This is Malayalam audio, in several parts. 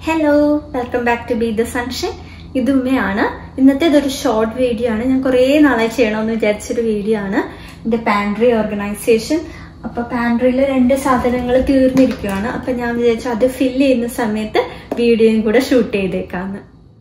hello welcome back to be the sunshine ഇത് ഉമ്മയാണ് ഇന്നത്തെ ഇതൊരു ഷോർട്ട് വീഡിയോ ആണ് ഞാൻ കുറേ നാളായി ചെയ്യണമെന്ന് വിചാരിച്ചൊരു വീഡിയോ ആണ് എന്റെ പാൻട്രി ഓർഗനൈസേഷൻ അപ്പൊ പാൻട്രിയിൽ രണ്ട് സാധനങ്ങൾ തീർന്നിരിക്കുകയാണ് അപ്പൊ ഞാൻ വിചാരിച്ചു അത് ഫില്ല് ചെയ്യുന്ന സമയത്ത് വീഡിയോയും കൂടെ ഷൂട്ട് ചെയ്തേക്കാന്ന്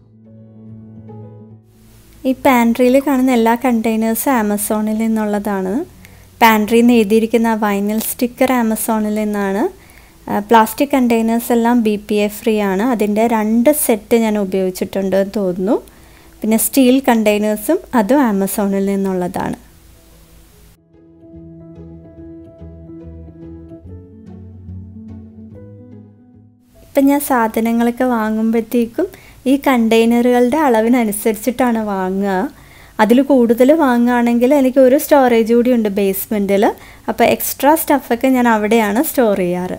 ഈ പാൻട്രിയിൽ കാണുന്ന എല്ലാ കണ്ടെയ്നേഴ്സും ആമസോണിൽ നിന്നുള്ളതാണ് പാൻട്രി എന്ന് എഴുതിയിരിക്കുന്ന വൈനൽ സ്റ്റിക്കർ ആമസോണിൽ നിന്നാണ് പ്ലാസ്റ്റിക് കണ്ടെയ്നേഴ്സ് എല്ലാം ബി പി എ ഫ്രീ ആണ് അതിൻ്റെ രണ്ട് സെറ്റ് ഞാൻ ഉപയോഗിച്ചിട്ടുണ്ട് എന്ന് തോന്നുന്നു പിന്നെ സ്റ്റീൽ കണ്ടെയ്നേഴ്സും അതും ആമസോണിൽ നിന്നുള്ളതാണ് ഇപ്പം ഞാൻ സാധനങ്ങളൊക്കെ വാങ്ങുമ്പോഴത്തേക്കും ഈ കണ്ടെയ്നറുകളുടെ അളവിനനുസരിച്ചിട്ടാണ് വാങ്ങുക അതിൽ കൂടുതൽ വാങ്ങുകയാണെങ്കിൽ എനിക്ക് ഒരു സ്റ്റോറേജ് കൂടി ഉണ്ട് ബേസ്മെൻറ്റിൽ അപ്പോൾ എക്സ്ട്രാ സ്റ്റഫൊക്കെ ഞാൻ അവിടെയാണ് സ്റ്റോർ ചെയ്യാറ്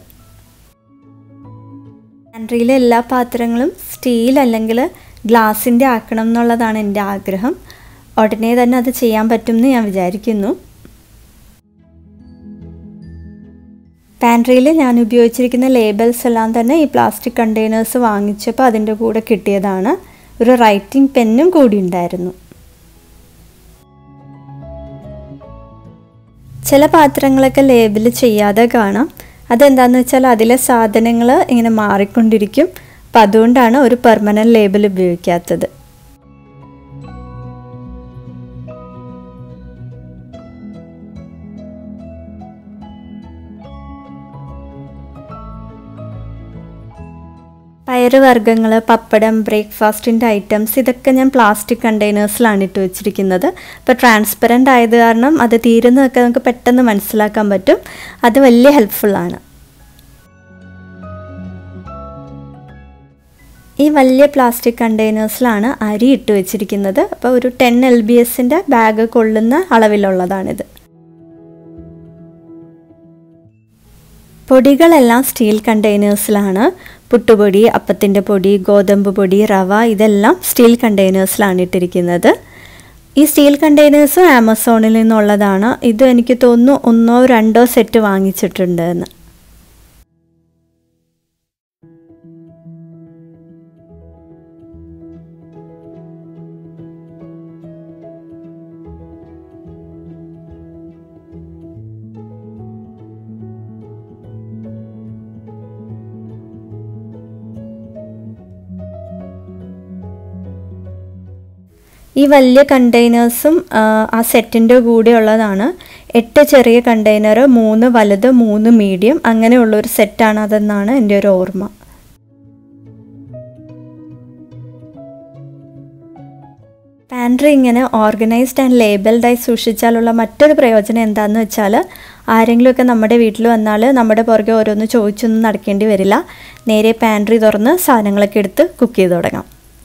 പാൻട്രിയിലെ എല്ലാ പാത്രങ്ങളും സ്റ്റീൽ അല്ലെങ്കിൽ ഗ്ലാസിൻ്റെ ആക്കണം എന്നുള്ളതാണ് എൻ്റെ ആഗ്രഹം ഉടനെ തന്നെ അത് ചെയ്യാൻ പറ്റുമെന്ന് ഞാൻ വിചാരിക്കുന്നു പാൻട്രിയിൽ ഞാൻ ഉപയോഗിച്ചിരിക്കുന്ന ലേബൽസ് എല്ലാം തന്നെ ഈ പ്ലാസ്റ്റിക് കണ്ടെയ്നേഴ്സ് വാങ്ങിച്ചപ്പോൾ അതിൻ്റെ കൂടെ കിട്ടിയതാണ് ഒരു റൈറ്റിംഗ് പെന്നും കൂടി ഉണ്ടായിരുന്നു ചില പാത്രങ്ങളൊക്കെ ലേബിൾ ചെയ്യാതെ കാണാം അതെന്താണെന്ന് വെച്ചാൽ അതിലെ സാധനങ്ങൾ ഇങ്ങനെ മാറിക്കൊണ്ടിരിക്കും അപ്പം അതുകൊണ്ടാണ് ഒരു പെർമനൻറ്റ് ലേബിൾ ഉപയോഗിക്കാത്തത് പയറുവർഗ്ഗങ്ങൾ പപ്പടം ബ്രേക്ക്ഫാസ്റ്റിൻ്റെ ഐറ്റംസ് ഇതൊക്കെ ഞാൻ പ്ലാസ്റ്റിക് കണ്ടെയ്നേഴ്സിലാണ് ഇട്ട് വെച്ചിരിക്കുന്നത് ഇപ്പോൾ ട്രാൻസ്പെറൻ്റ് ആയത് കാരണം അത് തീരുന്നതൊക്കെ നമുക്ക് പെട്ടെന്ന് മനസ്സിലാക്കാൻ പറ്റും അത് വലിയ ഹെൽപ്ഫുള്ളാണ് ഈ വലിയ പ്ലാസ്റ്റിക് കണ്ടെയ്നേഴ്സിലാണ് അരി ഇട്ട് വെച്ചിരിക്കുന്നത് അപ്പോൾ ഒരു ടെൻ എൽ ബി എസിൻ്റെ ബാഗ് കൊള്ളുന്ന അളവിലുള്ളതാണിത് പൊടികളെല്ലാം സ്റ്റീൽ കണ്ടെയ്നേഴ്സിലാണ് പുട്ടുപൊടി അപ്പത്തിൻ്റെ പൊടി ഗോതമ്പ് പൊടി റവ ഇതെല്ലാം സ്റ്റീൽ കണ്ടെയ്നേഴ്സിലാണ് ഇട്ടിരിക്കുന്നത് ഈ സ്റ്റീൽ കണ്ടെയ്നേഴ്സും ആമസോണിൽ നിന്നുള്ളതാണ് ഇത് എനിക്ക് തോന്നുന്നു ഒന്നോ രണ്ടോ സെറ്റ് വാങ്ങിച്ചിട്ടുണ്ട് എന്ന് ഈ വലിയ കണ്ടെയ്നേഴ്സും ആ സെറ്റിൻ്റെ കൂടെ ഉള്ളതാണ് എട്ട് ചെറിയ കണ്ടെയ്നർ മൂന്ന് വലുത് മൂന്ന് മീഡിയം അങ്ങനെയുള്ള ഒരു സെറ്റാണ് അതെന്നാണ് എൻ്റെ ഒരു ഓർമ്മ പാൻട്രി ഇങ്ങനെ ഓർഗനൈസ്ഡ് ആൻഡ് ലേബൽഡായി സൂക്ഷിച്ചാലുള്ള മറ്റൊരു പ്രയോജനം എന്താണെന്ന് വെച്ചാൽ ആരെങ്കിലുമൊക്കെ നമ്മുടെ വീട്ടിൽ വന്നാൽ നമ്മുടെ പുറകെ ഓരോന്ന് ചോദിച്ചൊന്നും നടക്കേണ്ടി വരില്ല നേരെ പാൻട്രി തുറന്ന് സാധനങ്ങളൊക്കെ എടുത്ത് കുക്ക് ചെയ്ത് തുടങ്ങാം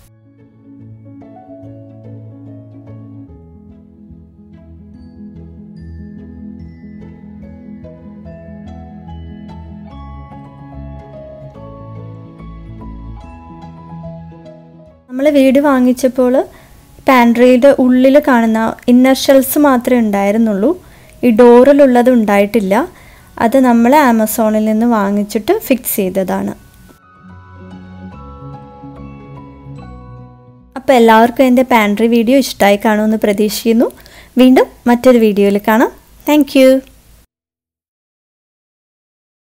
നമ്മൾ വീട് വാങ്ങിച്ചപ്പോൾ പാൻട്രിയുടെ ഉള്ളിൽ കാണുന്ന ഇന്നർ ഷെൽസ് മാത്രമേ ഉണ്ടായിരുന്നുള്ളൂ ഈ ഡോറിലുള്ളത് ഉണ്ടായിട്ടില്ല അത് നമ്മൾ ആമസോണിൽ നിന്ന് വാങ്ങിച്ചിട്ട് ഫിക്സ് ചെയ്തതാണ് അപ്പോൾ എല്ലാവർക്കും എൻ്റെ പാൻട്രി വീഡിയോ ഇഷ്ടമായി കാണുമെന്ന് പ്രതീക്ഷിക്കുന്നു വീണ്ടും മറ്റൊരു വീഡിയോയിൽ കാണാം താങ്ക്